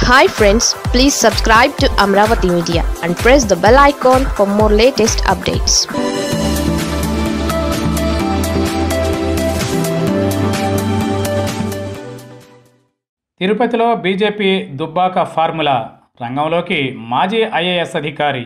hi friends please subscribe to Amaravati media and press the bell icon for more latest updates తిరుపతిలో BJP Dubbaka formula రంగంలోకి మాజీ IAS అధికారి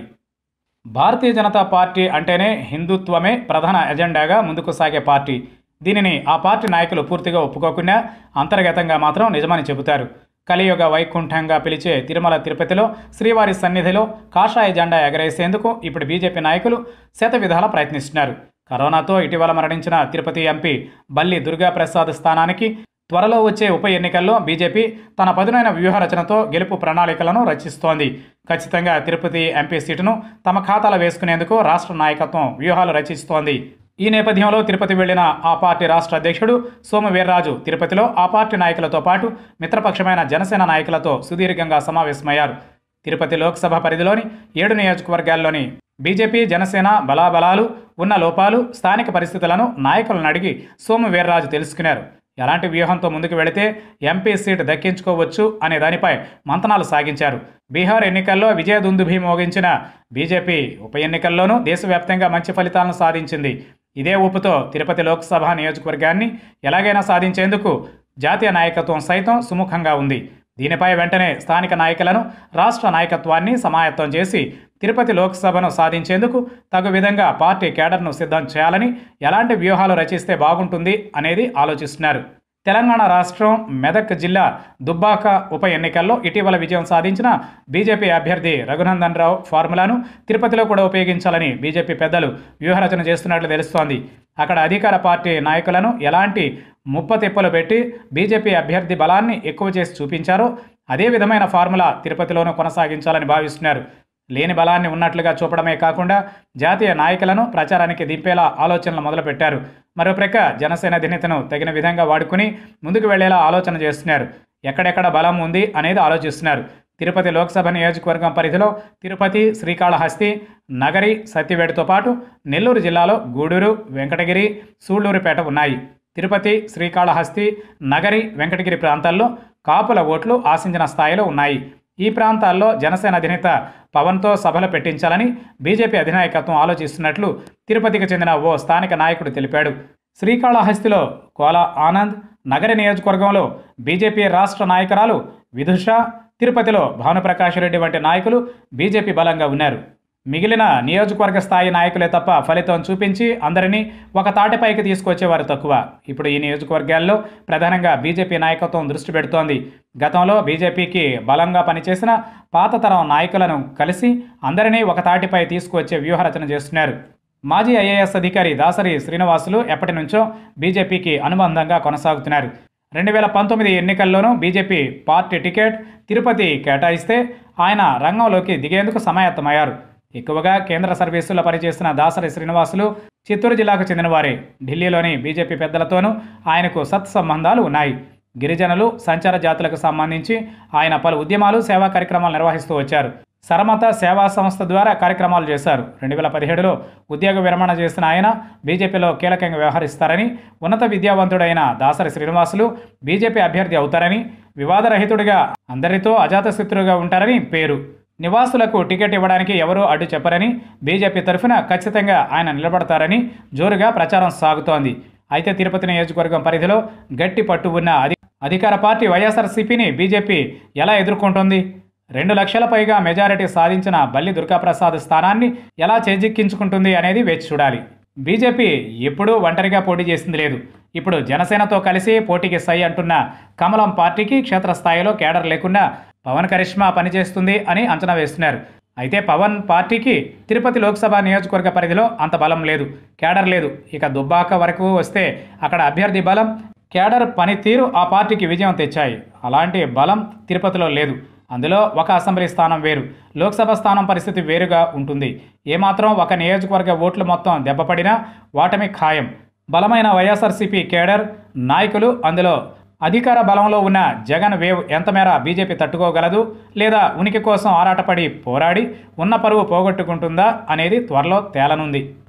భారతీయ Janata party అంటేనే హిందుత్వమే ప్రధాన ఎజెండాగా ముందుకు సాగే పార్టీ దీనిని ఆ పార్టీ నాయకులు పూర్తిగా ఒప్పుకోకుండా అంతర్గతంగా మాత్రం నిజమని చెబుతారు కలియుగ వైకుంఠంగా పిలిచే తిరుమల తిరుపతిలో శ్రీవారి సన్నిధిలో కాషాయ జెండా ఎగరేసేందుకు ఇప్పుడు బీజేపీ నాయకులు శత విధాల ప్రయత్నిస్తున్నారు కరోనాతో ఇటీవల మరణించిన తిరుపతి ఎంపీ బల్లి దుర్గాప్రసాద్ స్థానానికి త్వరలో వచ్చే ఉప ఎన్నికల్లో బీజేపీ తన పదునైన వ్యూహరచనతో గెలుపు ప్రణాళికలను రచిస్తోంది ఖచ్చితంగా తిరుపతి ఎంపీ సీటును తమ ఖాతాలో వేసుకునేందుకు రాష్ట్ర నాయకత్వం వ్యూహాలు రచిస్తోంది ఈ నేపథ్యంలో తిరుపతి వెళ్లిన ఆ పార్టీ రాష్ట్ర అధ్యక్షుడు సోము వీర్రాజు తిరుపతిలో ఆ పార్టీ నాయకులతో పాటు మిత్రపక్షమైన జనసేన నాయకులతో సుదీర్ఘంగా సమావేశమయ్యారు తిరుపతి లోక్సభ పరిధిలోని ఏడు నియోజకవర్గాల్లోని బీజేపీ జనసేన బలాబలాలు ఉన్న లోపాలు స్థానిక పరిస్థితులను నాయకులను అడిగి సోము వీర్రాజు తెలుసుకున్నారు ఎలాంటి వ్యూహంతో ముందుకు వెళితే ఎంపీ సీటు దక్కించుకోవచ్చు అనే దానిపై మంతనాలు సాగించారు బీహార్ ఎన్నికల్లో విజయదుందుభి మోగించిన బీజేపీ ఉప ఎన్నికల్లోనూ దేశవ్యాప్తంగా మంచి ఫలితాలను సాధించింది ఇదే ఊపుతో తిరుపతి లోక్సభ నియోజకవర్గాన్ని ఎలాగైనా సాధించేందుకు జాతీయ నాయకత్వం సైతం సుముఖంగా ఉంది దీనిపై వెంటనే స్థానిక నాయకులను రాష్ట్ర నాయకత్వాన్ని సమాయత్తం చేసి తిరుపతి లోక్సభను సాధించేందుకు తగు విధంగా పార్టీ కేడర్ను సిద్ధం చేయాలని ఎలాంటి వ్యూహాలు రచిస్తే బాగుంటుంది అనేది ఆలోచిస్తున్నారు తెలంగాణ రాష్ట్రం మెదక్ జిల్లా దుబ్బాక ఉప ఎన్నికల్లో ఇటీవల విజయం సాధించిన బీజేపీ అభ్యర్థి రఘునందన్ రావు ఫార్ములాను తిరుపతిలో కూడా ఉపయోగించాలని బీజేపీ పెద్దలు వ్యూహరచన చేస్తున్నట్లు తెలుస్తోంది అక్కడ అధికార పార్టీ నాయకులను ఎలాంటి ముప్పతిప్పలు పెట్టి బీజేపీ అభ్యర్థి బలాన్ని ఎక్కువ చేసి చూపించారో అదే విధమైన ఫార్ములా తిరుపతిలోనూ కొనసాగించాలని భావిస్తున్నారు లేని బలాన్ని ఉన్నట్లుగా చూపడమే కాకుండా జాతీయ నాయకులను ప్రచారానికి దింపేలా ఆలోచనలు మొదలుపెట్టారు మరోప్రక్క జనసేన అధినేతను తగిన విధంగా వాడుకుని ముందుకు వెళ్లేలా ఆలోచన చేస్తున్నారు ఎక్కడెక్కడ బలం ఉంది అనేది ఆలోచిస్తున్నారు తిరుపతి లోక్సభ నియోజకవర్గం పరిధిలో తిరుపతి శ్రీకాళహస్తి నగరి సత్యవేడుతో పాటు నెల్లూరు జిల్లాలో గూడూరు వెంకటగిరి సూళ్లూరుపేట ఉన్నాయి తిరుపతి శ్రీకాళహస్తి నగరి వెంకటగిరి ప్రాంతాల్లో కాపుల ఓట్లు ఆశించిన స్థాయిలో ఉన్నాయి ఈ ప్రాంతాల్లో జనసేన అధినేత పవన్తో సభలు పెట్టించాలని బీజేపీ అధినాయకత్వం ఆలోచిస్తున్నట్లు తిరుపతికి చెందిన ఓ స్థానిక నాయకుడు తెలిపాడు శ్రీకాళహస్తిలో కోల ఆనంద్ నగరి నియోజకవర్గంలో బీజేపీ రాష్ట్ర నాయకురాలు విదుష తిరుపతిలో భానుప్రకాష్ రెడ్డి వంటి నాయకులు బీజేపీ బలంగా ఉన్నారు మిగిలిన నియోజకవర్గ స్థాయి నాయకులే తప్ప ఫలితం చూపించి అందరినీ ఒక తాటిపైకి తీసుకొచ్చేవారు తక్కువ ఇప్పుడు ఈ నియోజకవర్గాల్లో ప్రధానంగా బీజేపీ నాయకత్వం దృష్టి పెడుతోంది గతంలో బీజేపీకి బలంగా పనిచేసిన పాత తరం నాయకులను కలిసి అందరినీ ఒక తాటిపై తీసుకువచ్చే వ్యూహరచన చేస్తున్నారు మాజీ ఐఏఎస్ అధికారి దాసరి శ్రీనివాసులు ఎప్పటి నుంచో బీజేపీకి అనుబంధంగా కొనసాగుతున్నారు రెండు వేల పంతొమ్మిది ఎన్నికల్లోనూ బీజేపీ పార్టీ టికెట్ తిరుపతి కేటాయిస్తే ఆయన రంగంలోకి దిగేందుకు సమాయత్తమయ్యారు ఎక్కువగా కేంద్ర సర్వీసుల్లో పనిచేసిన దాసరి శ్రీనివాసులు చిత్తూరు జిల్లాకు చెందినవారే ఢిల్లీలోని బీజేపీ పెద్దలతోనూ ఆయనకు సత్సంబంధాలు ఉన్నాయి గిరిజనులు సంచార జాతులకు సంబంధించి ఆయన పలు ఉద్యమాలు సేవా కార్యక్రమాలు నిర్వహిస్తూ వచ్చారు సరమత సేవా సంస్థ ద్వారా కార్యక్రమాలు చేశారు రెండు వేల పదిహేడులో ఉద్యోగ విరమణ చేసిన ఆయన బీజేపీలో కీలకంగా వ్యవహరిస్తారని ఉన్నత విద్యావంతుడైన దాసరి శ్రీనివాసులు బీజేపీ అభ్యర్థి అవుతారని వివాదరహితుడిగా అందరితో అజాతశత్రువుగా ఉంటారని పేరు నివాసులకు టికెట్ ఇవ్వడానికి ఎవరూ అడ్డు చెప్పరని బీజేపీ తరఫున ఖచ్చితంగా ఆయన నిలబడతారని జోరుగా ప్రచారం సాగుతోంది అయితే తిరుపతి నియోజకవర్గం పరిధిలో గట్టి పట్టు ఉన్న అధి అధికార పార్టీ వైఎస్ఆర్సీపీని బీజేపీ ఎలా ఎదుర్కొంటోంది రెండు లక్షల పైగా మెజారిటీ సాధించిన బల్లి దుర్గాప్రసాద్ స్థానాన్ని ఎలా చేజిక్కించుకుంటుంది అనేది వేచి చూడాలి బీజేపీ ఎప్పుడూ ఒంటరిగా పోటీ చేసింది లేదు ఇప్పుడు జనసేనతో కలిసి పోటీకి సై అంటున్న కమలం పార్టీకి క్షేత్రస్థాయిలో కేడర్ లేకుండా పవన్ కరిష్మా పనిచేస్తుంది అని అంచనా వేస్తున్నారు అయితే పవన్ పార్టీకి తిరుపతి లోక్సభ నియోజకవర్గ పరిధిలో అంత బలం లేదు కేడర్ లేదు ఇక దుబ్బాక వరకు వస్తే అక్కడ అభ్యర్థి బలం కేడర్ పనితీరు ఆ పార్టీకి విజయం తెచ్చాయి అలాంటి బలం తిరుపతిలో లేదు అందులో ఒక అసెంబ్లీ స్థానం వేరు లోక్సభ స్థానం పరిస్థితి వేరుగా ఉంటుంది ఏమాత్రం ఒక నియోజకవర్గ ఓట్లు మొత్తం దెబ్బపడినా వాటమి ఖాయం బలమైన వైఎస్ఆర్సీపీ కేడర్ నాయకులు అందులో అధికార బలంలో ఉన్న జగన్ వేవ్ ఎంతమేర బీజేపీ తట్టుకోగలదు లేదా ఉనికి కోసం ఆరాటపడి పోరాడి ఉన్న పరువు పోగొట్టుకుంటుందా అనేది త్వరలో తేలనుంది